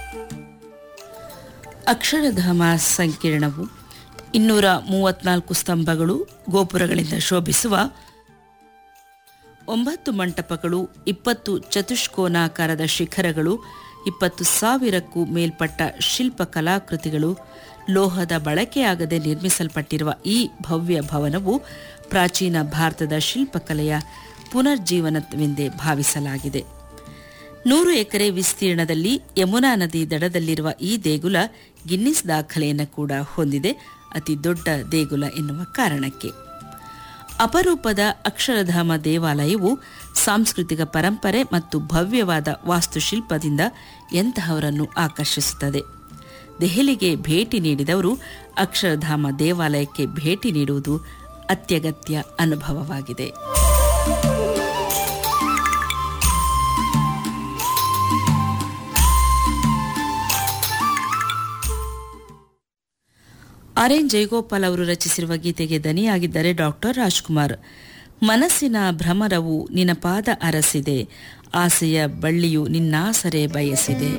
ಅಕ್ಷರಧಾಮ ಸಂಕೀರ್ಣವು ಇನ್ನೂರ ಮೂವತ್ನಾಲ್ಕು ಸ್ತಂಭಗಳು ಗೋಪುರಗಳಿಂದ ಶೋಭಿಸುವ ಒಂಬತ್ತು ಮಂಟಪಗಳು ಇಪ್ಪತ್ತು ಚತುಷ್ಕೋನಾಕಾರದ ಶಿಖರಗಳು ಇಪ್ಪತ್ತು ಸಾವಿರಕ್ಕೂ ಮೇಲ್ಪಟ್ಟ ಶಿಲ್ಪ ಕಲಾಕೃತಿಗಳು ಲೋಹದ ಬಳಕೆಯಾಗದೆ ನಿರ್ಮಿಸಲ್ಪಟ್ಟಿರುವ ಈ ಭವ್ಯ ಭವನವು ಪ್ರಾಚೀನ ಭಾರತದ ಶಿಲ್ಪಕಲೆಯ ಪುನರ್ಜೀವನವೆಂದೇ ಭಾವಿಸಲಾಗಿದೆ ನೂರು ಎಕರೆ ವಿಸ್ತೀರ್ಣದಲ್ಲಿ ಯಮುನಾ ನದಿ ದಡದಲ್ಲಿರುವ ಈ ದೇಗುಲ ಗಿನ್ನಿಸ್ ದಾಖಲೆಯನ್ನು ಕೂಡ ಹೊಂದಿದೆ ಅತಿ ದೊಡ್ಡ ದೇಗುಲ ಎನ್ನುವ ಕಾರಣಕ್ಕೆ ಅಪರೂಪದ ಅಕ್ಷರಧಾಮ ದೇವಾಲಯವು ಸಾಂಸ್ಕೃತಿಕ ಪರಂಪರೆ ಮತ್ತು ಭವ್ಯವಾದ ವಾಸ್ತುಶಿಲ್ಪದಿಂದ ಎಂತಹವರನ್ನು ಆಕರ್ಷಿಸುತ್ತದೆ ದೆಹಲಿಗೆ ಭೇಟಿ ನೀಡಿದವರು ಅಕ್ಷರಧಾಮ ದೇವಾಲಯಕ್ಕೆ ಭೇಟಿ ನೀಡುವುದು ಅತ್ಯಗತ್ಯ ಅನುಭವವಾಗಿದೆ ಆರ್ ಎನ್ ಜಯಗೋಪಾಲ್ ಅವರು ರಚಿಸಿರುವ ಗೀತೆಗೆ ದನಿಯಾಗಿದ್ದರೆ ಡಾಕ್ಟರ್ ರಾಜ್ಕುಮಾರ್ ಮನಸ್ಸಿನ ಭ್ರಮರವು ನಿನ್ನ ಪಾದ ಅರಸಿದೆ ಆಸೆಯ ಬಳ್ಳಿಯು ನಿನ್ನಾಸರೆ ಬಯಸಿದೆ